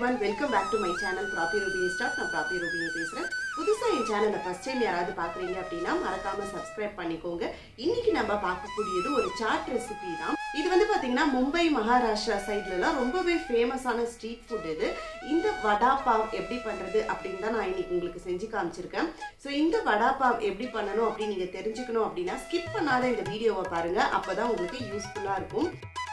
one welcome back to my channel Prabhi Rubini stock நான் ப்ராப்பி ரூபினி பேசுகிறேன் புதுசாக என் சேனலை ஃபஸ்ட் டைம் யாராவது பார்க்குறீங்க அப்படின்னா மறக்காமல் சப்ஸ்கிரைப் பண்ணிக்கோங்க இன்னைக்கு நம்ம பார்க்கக்கூடியது ஒரு சாட் ரெசிபி தான் இது வந்து பார்த்தீங்கன்னா மும்பை மகாராஷ்டிரா சைட்லலாம் ரொம்பவே ஃபேமஸான ஸ்ட்ரீட் ஃபுட் இது இந்த வடா பாவ் எப்படி பண்ணுறது அப்படின்னு தான் நான் இன்னைக்கு உங்களுக்கு செஞ்சு காமிச்சிருக்கேன் ஸோ இந்த வடா பாவ் எப்படி பண்ணணும் அப்படின்னு நீங்கள் தெரிஞ்சுக்கணும் அப்படின்னா ஸ்கிப் பண்ணாத இந்த வீடியோவை பாருங்கள் அப்போ தான் உங்களுக்கு யூஸ்ஃபுல்லாக இருக்கும்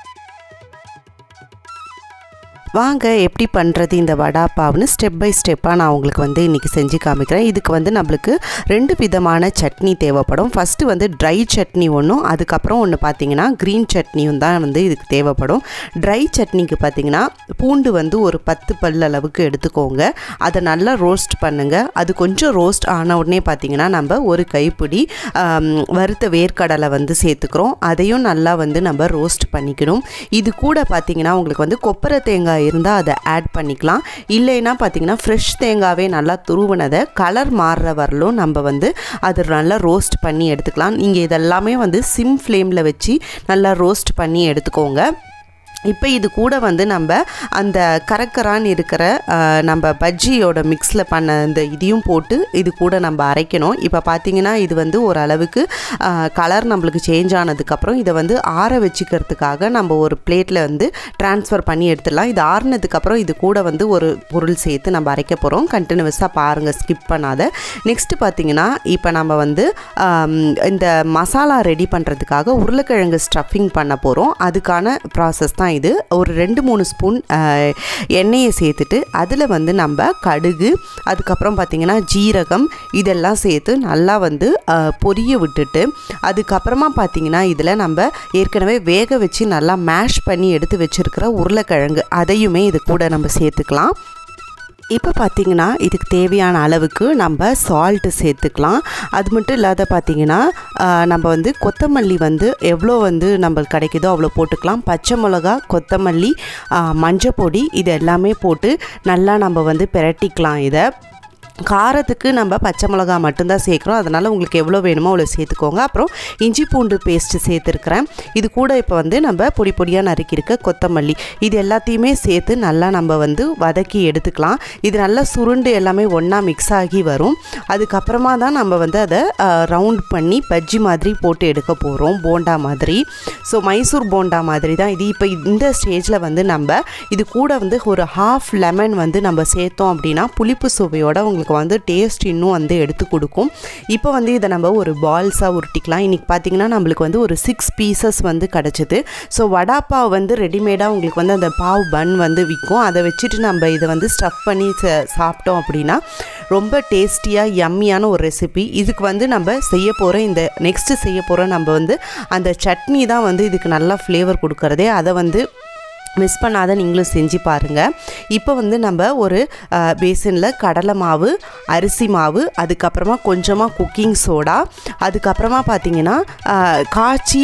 வாங்க எப்படி பண்ணுறது இந்த வடா பாவ்னு ஸ்டெப் பை ஸ்டெப்பாக நான் உங்களுக்கு வந்து இன்றைக்கி செஞ்சு காமிக்கிறேன் இதுக்கு வந்து நம்மளுக்கு ரெண்டு விதமான சட்னி தேவைப்படும் ஃபஸ்ட்டு வந்து ட்ரை சட்னி ஒன்றும் அதுக்கப்புறம் ஒன்று பார்த்தீங்கன்னா க்ரீன் சட்னியும் தான் வந்து இதுக்கு தேவைப்படும் ட்ரை சட்னிக்கு பார்த்தீங்கன்னா பூண்டு வந்து ஒரு பத்து பல் அளவுக்கு எடுத்துக்கோங்க அதை நல்லா ரோஸ்ட் பண்ணுங்கள் அது கொஞ்சம் ரோஸ்ட் ஆன உடனே பார்த்தீங்கன்னா நம்ம ஒரு கைப்பிடி ஆம், வறுத்த வேர்க்கடலை வந்து சேர்த்துக்கிறோம் அதையும் நல்லா வந்து நம்ம ரோஸ்ட் பண்ணிக்கணும் இது கூட பார்த்தீங்கன்னா உங்களுக்கு வந்து கொப்பரை தேங்காய் இருந்தால் அதை ஆட் பண்ணிக்கலாம் இல்லைன்னா பார்த்தீங்கன்னா ஃப்ரெஷ் தேங்காவே நல்லா துருவினதை கலர் மாறுற வரலும் நம்ம வந்து அது நல்லா ரோஸ்ட் பண்ணி எடுத்துக்கலாம் நீங்கள் இதெல்லாமே வந்து சிம் ஃப்ளேமில் வச்சு நல்லா ரோஸ்ட் பண்ணி எடுத்துக்கோங்க இப்போ இது கூட வந்து நம்ம அந்த கரக்கரான்னு இருக்கிற அஹ், நம்ம பஜ்ஜியோட மிக்ஸில் பண்ண இந்த இதையும் போட்டு இது கூட நம்ம அரைக்கணும் இப்போ பார்த்தீங்கன்னா இது வந்து ஓரளவுக்கு கலர் நம்மளுக்கு சேஞ்ச் ஆனதுக்கப்புறம் இதை வந்து ஆற வச்சுக்கிறதுக்காக நம்ம ஒரு பிளேட்டில் வந்து ட்ரான்ஸ்ஃபர் பண்ணி எடுத்துடலாம் இது ஆறுனதுக்கப்புறம் இது கூட வந்து ஒரு பொருள் சேர்த்து நம்ம அரைக்க போகிறோம் கண்டினியூஸாக பாருங்கள் ஸ்கிப் பண்ணாத நெக்ஸ்ட்டு பார்த்தீங்கன்னா இப்போ நம்ம வந்து ஆம், இந்த மசாலா ரெடி பண்ணுறதுக்காக உருளைக்கிழங்கு ஸ்டஃபிங் பண்ண போகிறோம் அதுக்கான ப்ராசஸ் தான் இது ஒரு ரெண்டு மூணு ஸ்பூன் அஹ், எண்ணெயை சேர்த்துட்டு அதில் வந்து நம்ம கடுகு அதுக்கப்புறம் பார்த்திங்கன்னா ஜீரகம் இதெல்லாம் சேர்த்து நல்லா வந்து அஹ், பொரிய விட்டுட்டு அதுக்கப்புறமா பார்த்திங்கன்னா இதில் நம்ம ஏற்கனவே வேக வச்சு நல்லா மேஷ் பண்ணி எடுத்து வச்சுருக்கிற உருளைக்கிழங்கு அதையுமே இது கூட நம்ம சேர்த்துக்கலாம் இப்போ பார்த்தீங்கன்னா இதுக்கு தேவையான அளவுக்கு நம்ம சால்ட்டு சேர்த்துக்கலாம் அது மட்டும் இல்லாத பார்த்தீங்கன்னா ஆஹ், நம்ம வந்து கொத்தமல்லி வந்து எவ்வளோ வந்து நம்மளுக்கு கிடைக்குதோ அவ்வளோ போட்டுக்கலாம் பச்சை மிளகா கொத்தமல்லி ஆஹ், மஞ்சள் பொடி இது எல்லாமே போட்டு நல்லா நம்ம வந்து பிரட்டிக்கலாம் இதை காரத்துக்கு நம்ம பச்சை மிளகா மட்டும்தான் சேர்க்குறோம் அதனால் உங்களுக்கு எவ்வளோ வேணுமோ அவ்வளோ சேர்த்துக்கோங்க அப்புறம் இஞ்சி பூண்டு பேஸ்ட்டு சேர்த்துருக்குறேன் இது கூட இப்போ வந்து நம்ம பொடி பொடியாக நறுக்கியிருக்க கொத்தமல்லி இது எல்லாத்தையுமே சேர்த்து நல்லா நம்ம வந்து வதக்கி எடுத்துக்கலாம் இது நல்லா சுருண்டு எல்லாமே ஒன்றா மிக்ஸ் ஆகி வரும் அதுக்கப்புறமா தான் நம்ம வந்து அதை ரவுண்ட் பண்ணி பஜ்ஜி மாதிரி போட்டு எடுக்க போகிறோம் போண்டா மாதிரி ஸோ மைசூர் போண்டா மாதிரி தான் இது இப்போ இந்த ஸ்டேஜில் வந்து நம்ம இது கூட வந்து ஒரு ஹாஃப் லெமன் வந்து நம்ம சேர்த்தோம் அப்படின்னா புளிப்பு சுவையோட உங்களுக்கு வந்து டேஸ்ட் இன்னும் வந்து எடுத்து கொடுக்கும் இப்போ வந்து இதை நம்ம ஒரு பால்ஸாக உருட்டிக்கலாம் இன்றைக்கி பார்த்தீங்கன்னா நம்மளுக்கு வந்து ஒரு சிக்ஸ் பீசஸ் வந்து கிடச்சிது ஸோ வடா பாவ் வந்து ரெடிமேடாக உங்களுக்கு வந்து அந்த பாவ் பன் வந்து விற்கும் அதை வச்சுட்டு நம்ம இதை வந்து ஸ்டஃப் பண்ணி ச- சாப்பிட்டோம் அப்படின்னா ரொம்ப டேஸ்டியாக யம்மியான ஒரு ரெசிபி இதுக்கு வந்து நம்ம செய்ய போகிற இந்த நெக்ஸ்ட்டு செய்ய போகிற நம்ம வந்து அந்த சட்னி தான் வந்து இதுக்கு நல்லா ஃப்ளேவர் கொடுக்கறதே அதை வந்து மிஸ் பண்ணாத நீங்களும் செஞ்சு பாருங்கள் இப்போ வந்து நம்ம ஒரு பேசனில் கடலை மாவு அரிசி மாவு அதுக்கப்புறமா கொஞ்சமாக குக்கிங் சோடா அதுக்கப்புறமா பார்த்தீங்கன்னா அஹ், காய்ச்சி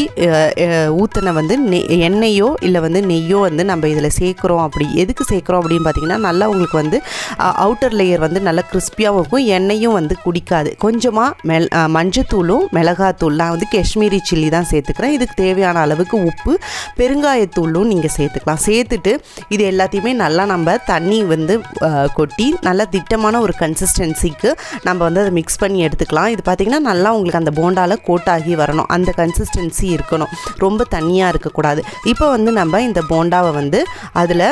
ஊற்றின வந்து நெ எண்ணெயோ இல்லை வந்து நெய்யோ வந்து நம்ம இதில் சேர்க்குறோம் அப்படி எதுக்கு சேர்க்குறோம் அப்படின்னு பார்த்தீங்கன்னா நல்லா உங்களுக்கு வந்து அவுட்டர் லேயர் வந்து நல்லா கிறிஸ்பியாகவும் இருக்கும் எண்ணெயும் வந்து குடிக்காது கொஞ்சமாக மெல் அஹ், மஞ்சத்தூளும் மிளகாத்தூள் நான் வந்து காஷ்மீரி சில்லி தான் சேர்த்துக்கிறேன் இதுக்கு தேவையான அளவுக்கு உப்பு பெருங்காயத்தூளும் நீங்கள் சேர்த்துக்கலாம் சேர்த்துட்டு இது எல்லாத்தையுமே நல்லா நம்ம தண்ணி வந்து அஹ், கொட்டி நல்லா திட்டமான ஒரு கன்சிஸ்டன்சிக்கு நம்ம வந்து அதை மிக்ஸ் பண்ணி எடுத்துக்கலாம் இது பார்த்திங்கன்னா நல்லா உங்களுக்கு அந்த போண்டாவில் கோட்டாகி வரணும் அந்த கன்சிஸ்டன்சி இருக்கணும் ரொம்ப தண்ணியாக இருக்கக்கூடாது இப்போ வந்து நம்ம இந்த போண்டாவை வந்து அதில்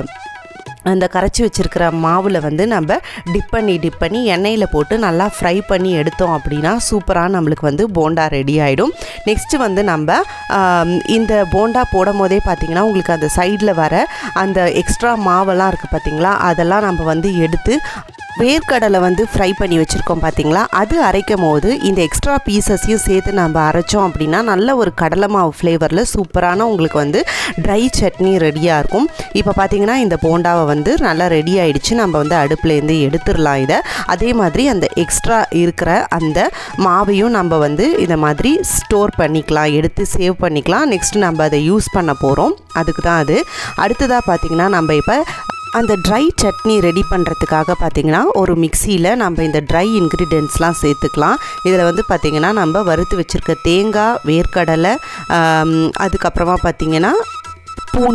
அந்த கரைச்சி வச்சுருக்கிற மாவில் வந்து நம்ம டிப் பண்ணி டிப் பண்ணி எண்ணெயில் போட்டு நல்லா ஃப்ரை பண்ணி எடுத்தோம் அப்படின்னா சூப்பராக நம்மளுக்கு வந்து போண்டா ரெடி ஆகிடும் நெக்ஸ்ட்டு வந்து நம்ம ஆம், இந்த போண்டா போடும் போதே பார்த்திங்கன்னா உங்களுக்கு அந்த சைடில் வர அந்த எக்ஸ்ட்ரா மாவெல்லாம் இருக்குது பார்த்தீங்களா அதெல்லாம் நம்ம வந்து எடுத்து வேர்க்கடலை வந்து ஃப்ரை பண்ணி வச்சுருக்கோம் பார்த்தீங்களா அது அரைக்கும் போது இந்த எக்ஸ்ட்ரா பீசஸையும் சேர்த்து நம்ம அரைச்சோம் அப்படின்னா நல்ல ஒரு கடலை மாவு ஃப்ளேவரில் சூப்பரான உங்களுக்கு வந்து ட்ரை சட்னி ரெடியாக இருக்கும் இப்போ பார்த்தீங்கன்னா இந்த போண்டாவை வந்து நல்லா ரெடி ஆயிடுச்சு நம்ம வந்து அடுப்புலேருந்து எடுத்துடலாம் இதை அதே மாதிரி அந்த எக்ஸ்ட்ரா இருக்கிற அந்த மாவையும் நம்ம வந்து இதை மாதிரி ஸ்டோர் பண்ணிக்கலாம் எடுத்து சேவ் பண்ணிக்கலாம் நெக்ஸ்ட் நம்ம அதை யூஸ் பண்ண போகிறோம் அதுக்கு தான் அது அடுத்ததாக பார்த்தீங்கன்னா நம்ம இப்போ அந்த ட்ரை சட்னி ரெடி பண்ணுறதுக்காக பார்த்தீங்கன்னா ஒரு மிக்சியில் நம்ம இந்த ட்ரை இன்க்ரீடியன்ட்ஸ்லாம் சேர்த்துக்கலாம் இதில் வந்து பார்த்திங்கன்னா நம்ம வறுத்து வச்சுருக்க தேங்காய் வேர்க்கடலை ஆம், அதுக்கப்புறமா பார்த்திங்கன்னா பூண்டு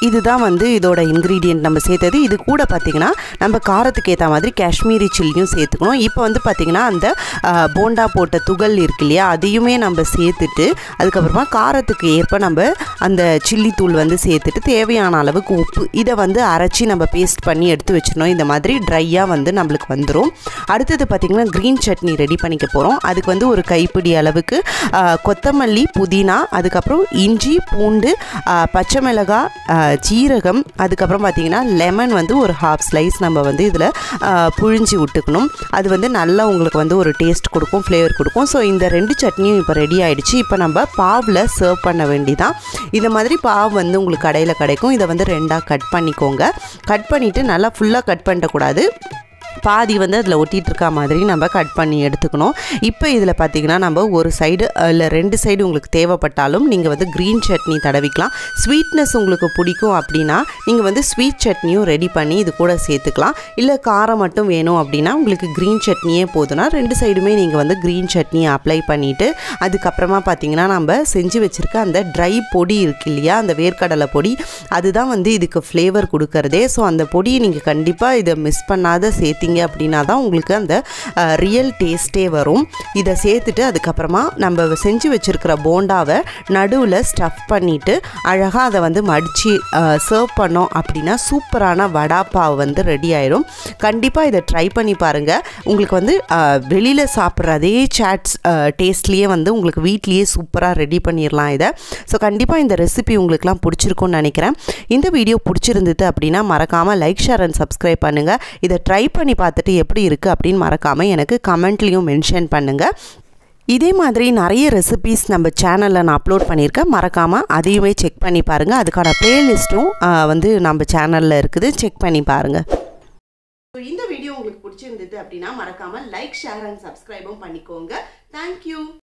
இதுதான் வந்து இதோட இன்க்ரீடியன்ட் நம்ம சேர்த்தது இது கூட பார்த்திங்கன்னா நம்ம காரத்துக்கு ஏற்ற மாதிரி காஷ்மீரி சில்லியும் சேர்த்துக்கணும் இப்போ வந்து பார்த்திங்கன்னா அந்த ஆஹ், போண்டா போட்ட துகள் இருக்கு இல்லையா அதையுமே நம்ம சேர்த்துட்டு அதுக்கப்புறமா காரத்துக்கு ஏற்ப நம்ம அந்த சில்லி தூள் வந்து சேர்த்துட்டு தேவையான அளவுக்கு உப்பு இதை வந்து அரைச்சி நம்ம பேஸ்ட் பண்ணி எடுத்து வச்சிடணும் இந்த மாதிரி ட்ரையாக வந்து நம்மளுக்கு வந்துடும் அடுத்தது பார்த்திங்கன்னா க்ரீன் சட்னி ரெடி பண்ணிக்க போகிறோம் அதுக்கு வந்து ஒரு கைப்பிடி அளவுக்கு ஆஹ், கொத்தமல்லி புதினா அதுக்கப்புறம் இஞ்சி பூண்டு ஆஹ், பச்சை மிளகாய் ஆஹ், ஜீரகம் அதுக்கப்புறம் பார்த்திங்கன்னா லெமன் வந்து ஒரு ஹாஃப் ஸ்லைஸ் நம்ம வந்து இதில் புழிஞ்சி விட்டுக்கணும் அது வந்து நல்லா உங்களுக்கு வந்து ஒரு டேஸ்ட் கொடுக்கும் ஃப்ளேவர் கொடுக்கும் ஸோ இந்த ரெண்டு சட்னியும் இப்போ ரெடி ஆயிடுச்சு இப்போ நம்ம பாவில் சர்வ் பண்ண வேண்டிதான் இந்த மாதிரி பாவு வந்து உங்களுக்கு கடையில் கிடைக்கும் இதை வந்து ரெண்டாக கட் பண்ணிக்கோங்க கட் பண்ணிவிட்டு நல்லா ஃபுல்லாக கட் பண்ணிடக்கூடாது பாதி வந்து அதில் ஒட்டிகிட்டு இருக்க மாதிரி நம்ம கட் பண்ணி எடுத்துக்கணும் இப்போ இதில் பார்த்தீங்கன்னா நம்ம ஒரு சைடு இல்லை ரெண்டு சைடு உங்களுக்கு தேவைப்பட்டாலும் நீங்கள் வந்து க்ரீன் சட்னி தடவிக்கலாம் ஸ்வீட்னஸ் உங்களுக்கு பிடிக்கும் அப்படின்னா நீங்கள் வந்து ஸ்வீட் சட்னியும் ரெடி பண்ணி இது கூட சேர்த்துக்கலாம் இல்லை காரம் மட்டும் வேணும் அப்படின்னா உங்களுக்கு க்ரீன் சட்னியே போதும்னா ரெண்டு சைடுமே நீங்கள் வந்து க்ரீன் சட்னியை அப்ளை பண்ணிவிட்டு அதுக்கப்புறமா பார்த்தீங்கன்னா நம்ம செஞ்சு வச்சுருக்க அந்த ட்ரை பொடி இருக்கு இல்லையா அந்த வேர்க்கடலை பொடி அதுதான் வந்து இதுக்கு ஃப்ளேவர் கொடுக்கறதே ஸோ அந்த பொடியை நீங்கள் கண்டிப்பாக இதை மிஸ் பண்ணாத சேர்த்திங்க அப்படின்னா தான் உங்களுக்கு அந்த ரியல் டேஸ்ட்டே வரும் இதை சேர்த்துட்டு அதுக்கப்புறமா நம்ம செஞ்சு வச்சுருக்கிற போண்டாவை நடுவில் ஸ்டஃப் பண்ணிவிட்டு அழகாக அதை வந்து மடித்து சர்வ் பண்ணோம் அப்படின்னா சூப்பரான வடாப்பாவ் வந்து ரெடி ஆயிடும் கண்டிப்பாக இதை ட்ரை பண்ணி பாருங்கள் உங்களுக்கு வந்து வெளியில் சாப்பிட்ற அதே சாட்ஸ் டேஸ்ட்லேயே வந்து உங்களுக்கு வீட்லேயே சூப்பராக ரெடி பண்ணிடலாம் இதை ஸோ கண்டிப்பாக இந்த ரெசிபி உங்களுக்குலாம் பிடிச்சிருக்கும்னு நினைக்கிறேன் இந்த வீடியோ பிடிச்சிருந்தது அப்படின்னா மறக்காமல் லைக் ஷேர் அண்ட் சப்ஸ்கிரைப் பண்ணுங்கள் இதை ட்ரை பண்ணி பார்த்துட்டு எப்படி இருக்குது அப்படின்னு மறக்காமல் எனக்கு கமெண்ட்லேயும் மென்ஷன் பண்ணுங்கள் இதே மாதிரி நிறைய ரெசிபீஸ் நம்ம சேனலில் நான் அப்லோட் பண்ணியிருக்கேன் மறக்காமல் அதையுமே செக் பண்ணி பாருங்கள் அதுக்கான ப்ளேலிஸ்ட்டும் வந்து நம்ம சேனலில் இருக்குது செக் பண்ணி பாருங்கள் ஸோ இந்த வீடியோ உங்களுக்கு பிடிச்சிருந்தது அப்படின்னா மறக்காம லைக் ஷேர் அண்ட் சப்ஸ்கிரைபும் பண்ணிக்கோங்க தேங்க்யூ